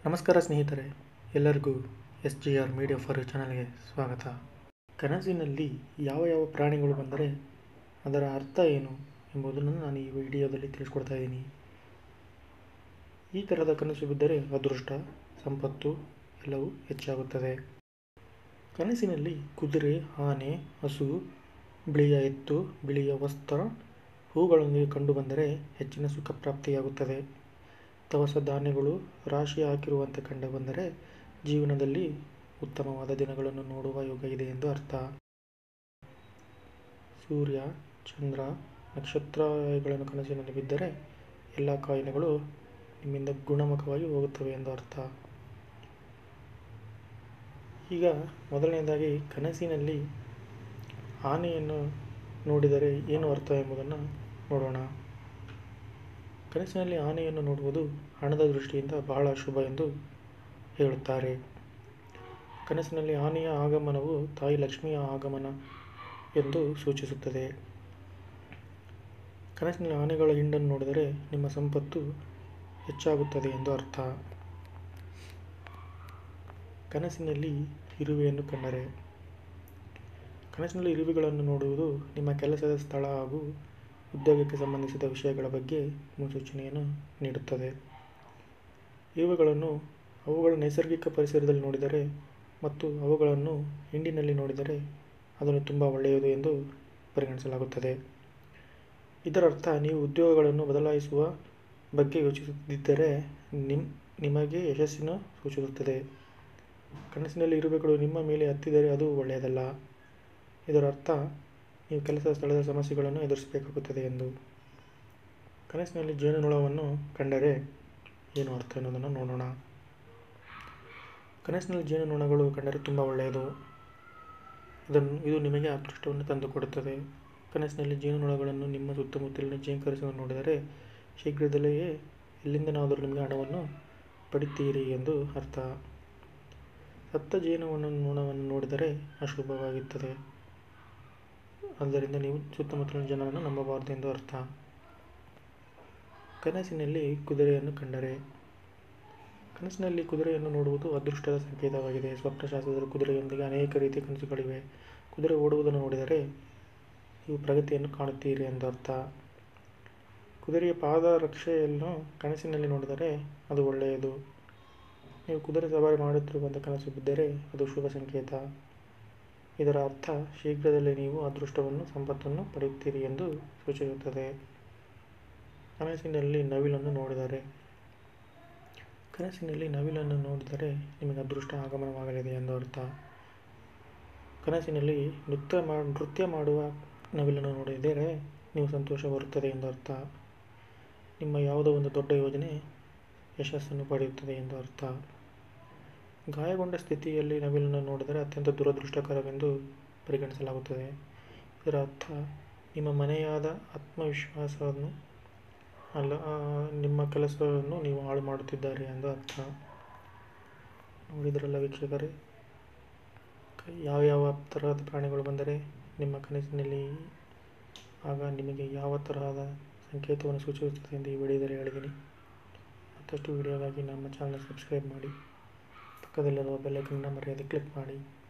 ನಮಸ್ಕಾರ ಸ್ನೇಹಿತರೆ ಎಲ್ಲರಿಗೂ S G R media for you ಚಾನಲ್ಗೆ ಸ್ವಾಗತ ಕನಸಿನಲ್ಲಿ ಯಾವ ಯಾವ ಪ್ರಾಣಿಗಳು ಬಂದರೆ ಅದರ ಅರ್ಥ ಏನು ಎಂಬುದನ್ನು ನಾನು ಈ ವಿಡಿಯೋದಲ್ಲಿ ತಿಳಿಸ್ಕೊಡ್ತಾ ಇದ್ದೀನಿ ಈ ಥರದ ಕನಸು ಬಿದ್ದರೆ ಅದೃಷ್ಟ ಸಂಪತ್ತು ಎಲ್ಲವೂ ಹೆಚ್ಚಾಗುತ್ತದೆ ಕನಸಿನಲ್ಲಿ ಕುದುರೆ ಆನೆ ಹಸು ಬಿಳಿಯ ಎತ್ತು ಬಿಳಿಯ ವಸ್ತ್ರ ಹೂಗಳೊಂದಿಗೆ ಕಂಡುಬಂದರೆ ಹೆಚ್ಚಿನ ಸುಖ ಪ್ರಾಪ್ತಿಯಾಗುತ್ತದೆ ದವಸ ಧಾನ್ಯಗಳು ರಾಶಿ ಹಾಕಿರುವಂತೆ ಕಂಡುಬಂದರೆ ಜೀವನದಲ್ಲಿ ಉತ್ತಮವಾದ ದಿನಗಳನ್ನು ನೋಡುವ ಯೋಗ ಇದೆ ಎಂದು ಅರ್ಥ ಸೂರ್ಯ ಚಂದ್ರ ನಕ್ಷತ್ರಗಳನ್ನು ಕನಸಿನಲ್ಲಿ ಬಿದ್ದರೆ ಎಲ್ಲ ಕಾಯಿಲೆಗಳು ನಿಮ್ಮಿಂದ ಗುಣಮುಖವಾಗಿ ಹೋಗುತ್ತವೆ ಎಂದು ಅರ್ಥ ಈಗ ಮೊದಲನೇದಾಗಿ ಕನಸಿನಲ್ಲಿ ಆನೆಯನ್ನು ನೋಡಿದರೆ ಏನು ಅರ್ಥ ಎಂಬುದನ್ನು ನೋಡೋಣ ಕನಸಿನಲ್ಲಿ ಆನೆಯನ್ನು ನೋಡುವುದು ಹಣದ ದೃಷ್ಟಿಯಿಂದ ಬಹಳ ಶುಭ ಎಂದು ಹೇಳುತ್ತಾರೆ ಕನಸಿನಲ್ಲಿ ಆನೆಯ ಆಗಮನವು ತಾಯಿ ಲಕ್ಷ್ಮಿಯ ಆಗಮನ ಎಂದು ಸೂಚಿಸುತ್ತದೆ ಕನಸಿನಲ್ಲಿ ಆನೆಗಳ ಹಿಂಡನ್ನು ನೋಡಿದರೆ ನಿಮ್ಮ ಸಂಪತ್ತು ಹೆಚ್ಚಾಗುತ್ತದೆ ಎಂದು ಅರ್ಥ ಕನಸಿನಲ್ಲಿ ಇರುವೆಯನ್ನು ಕಂಡರೆ ಕನಸಿನಲ್ಲಿ ಇರುವೆಗಳನ್ನು ನೋಡುವುದು ನಿಮ್ಮ ಕೆಲಸದ ಸ್ಥಳ ಹಾಗೂ ಉದ್ಯೋಗಕ್ಕೆ ಸಂಬಂಧಿಸಿದ ವಿಷಯಗಳ ಬಗ್ಗೆ ಮುನ್ಸೂಚನೆಯನ್ನು ನೀಡುತ್ತದೆ ಇವುಗಳನ್ನು ಅವುಗಳ ನೈಸರ್ಗಿಕ ಪರಿಸರದಲ್ಲಿ ನೋಡಿದರೆ ಮತ್ತು ಅವುಗಳನ್ನು ಹಿಂಡಿನಲ್ಲಿ ನೋಡಿದರೆ ಅದನ್ನು ತುಂಬ ಒಳ್ಳೆಯದು ಎಂದು ಪರಿಗಣಿಸಲಾಗುತ್ತದೆ ಇದರರ್ಥ ನೀವು ಉದ್ಯೋಗಗಳನ್ನು ಬದಲಾಯಿಸುವ ಬಗ್ಗೆ ಯೋಚಿಸುತ್ತಿದ್ದರೆ ನಿಮ್ ನಿಮಗೆ ಯಶಸ್ಸಿನ ಸೂಚಿಸುತ್ತದೆ ಕನಸಿನಲ್ಲಿ ಇರುವೆಗಳು ನಿಮ್ಮ ಮೇಲೆ ಹತ್ತಿದರೆ ಅದು ಒಳ್ಳೆಯದಲ್ಲ ಇದರ ಅರ್ಥ ನೀವು ಕೆಲಸದ ಸ್ಥಳದ ಸಮಸ್ಯೆಗಳನ್ನು ಎದುರಿಸಬೇಕಾಗುತ್ತದೆ ಎಂದು ಕನಸಿನಲ್ಲಿ ಜೇನುನೊಣವನ್ನು ಕಂಡರೆ ಏನು ಅರ್ಥ ಎನ್ನುವುದನ್ನು ನೋಡೋಣ ಕನಸಿನಲ್ಲಿ ಜೇನುನೊಣಗಳು ಕಂಡರೆ ತುಂಬ ಒಳ್ಳೆಯದು ಇದನ್ನು ಇದು ನಿಮಗೆ ಅದೃಷ್ಟವನ್ನು ತಂದುಕೊಡುತ್ತದೆ ಕನಸಿನಲ್ಲಿ ಜೇನುನೊಣಗಳನ್ನು ನಿಮ್ಮ ಸುತ್ತಮುತ್ತಲಿನ ಜೇಂಕರಿಸನ್ನು ನೋಡಿದರೆ ಶೀಘ್ರದಲ್ಲಿಯೇ ಎಲ್ಲಿಂದನಾದರೂ ನಿಮಗೆ ಹಣವನ್ನು ಪಡಿತೀರಿ ಎಂದು ಅರ್ಥ ಸತ್ತ ಜೇನುವನ್ನು ನೊಣವನ್ನು ನೋಡಿದರೆ ಅಶುಭವಾಗುತ್ತದೆ ಆದ್ದರಿಂದ ನೀವು ಸುತ್ತಮುತ್ತಲಿನ ಜನರನ್ನು ನಂಬಬಾರದು ಎಂದು ಅರ್ಥ ಕನಸಿನಲ್ಲಿ ಕುದುರೆಯನ್ನು ಕಂಡರೆ ಕನಸಿನಲ್ಲಿ ಕುದುರೆಯನ್ನು ನೋಡುವುದು ಅದೃಷ್ಟದ ಸಂಕೇತವಾಗಿದೆ ಸ್ವಪ್ನಶಾಸ್ತ್ರದಲ್ಲಿ ಕುದುರೆಯೊಂದಿಗೆ ಅನೇಕ ರೀತಿಯ ಕನಸುಗಳಿವೆ ಕುದುರೆ ಓಡುವುದನ್ನು ನೋಡಿದರೆ ನೀವು ಪ್ರಗತಿಯನ್ನು ಕಾಣುತ್ತೀರಿ ಎಂದು ಅರ್ಥ ಕುದುರೆಯ ಪಾದರಕ್ಷೆಯನ್ನು ಕನಸಿನಲ್ಲಿ ನೋಡಿದರೆ ಅದು ಒಳ್ಳೆಯದು ನೀವು ಕುದುರೆ ಸವಾರಿ ಮಾಡುತ್ತಿರುವಂಥ ಕನಸು ಬಿದ್ದರೆ ಅದು ಶುಭ ಸಂಕೇತ ಇದರ ಅರ್ಥ ಶೀಘ್ರದಲ್ಲೇ ನೀವು ಅದೃಷ್ಟವನ್ನು ಸಂಪತ್ತನ್ನು ಪಡೆಯುತ್ತೀರಿ ಎಂದು ಸೂಚಿಸುತ್ತದೆ ಕನಸಿನಲ್ಲಿ ನವಿಲನ್ನು ನೋಡಿದರೆ ಕನಸಿನಲ್ಲಿ ನವಿಲನ್ನು ನೋಡಿದರೆ ನಿಮಗೆ ಅದೃಷ್ಟ ಆಗಮನವಾಗಲಿದೆ ಎಂದು ಅರ್ಥ ಕನಸಿನಲ್ಲಿ ನೃತ್ಯ ಮಾ ನೃತ್ಯ ಮಾಡುವ ನವಿಲನ್ನು ನೋಡಿದರೆ ನೀವು ಸಂತೋಷ ಬರುತ್ತದೆ ಎಂದು ಅರ್ಥ ನಿಮ್ಮ ಯಾವುದೋ ಒಂದು ದೊಡ್ಡ ಯೋಜನೆ ಯಶಸ್ಸನ್ನು ಪಡೆಯುತ್ತದೆ ಎಂದು ಅರ್ಥ ಗಾಯಗೊಂಡ ಸ್ಥಿತಿಯಲ್ಲಿ ನವಿಲನ್ನು ನೋಡಿದರೆ ಅತ್ಯಂತ ದುರದೃಷ್ಟಕರವೆಂದು ಪರಿಗಣಿಸಲಾಗುತ್ತದೆ ಇದರ ಅರ್ಥ ನಿಮ್ಮ ಮನೆಯಾದ ಆತ್ಮವಿಶ್ವಾಸವನ್ನು ಅಲ್ಲ ನಿಮ್ಮ ಕೆಲಸವನ್ನು ನೀವು ಹಾಳು ಮಾಡುತ್ತಿದ್ದಾರೆ ಎಂದು ಅರ್ಥ ನೋಡಿದ್ರಲ್ಲ ವೀಕ್ಷಕರೇ ಯಾವ್ಯಾವ ತರಹದ ಪ್ರಾಣಿಗಳು ಬಂದರೆ ನಿಮ್ಮ ಕನಸಿನಲ್ಲಿ ಆಗ ನಿಮಗೆ ಯಾವ ತರಹದ ಸಂಕೇತವನ್ನು ಸೂಚಿಸುತ್ತದೆ ಎಂದು ಈ ವಿಡಿಯೋದಲ್ಲಿ ಹೇಳಿದ್ದೀನಿ ಮತ್ತಷ್ಟು ವಿಡಿಯೋಗಾಗಿ ನಮ್ಮ ಚಾನಲ್ ಸಬ್ಸ್ಕ್ರೈಬ್ ಮಾಡಿ ಪಕ್ಕದಲ್ಲಿರುವ ಬೆಲ್ಲೈಕನ್ನ ಮರೆಯದೆ ಕ್ಲಿಕ್ ಮಾಡಿ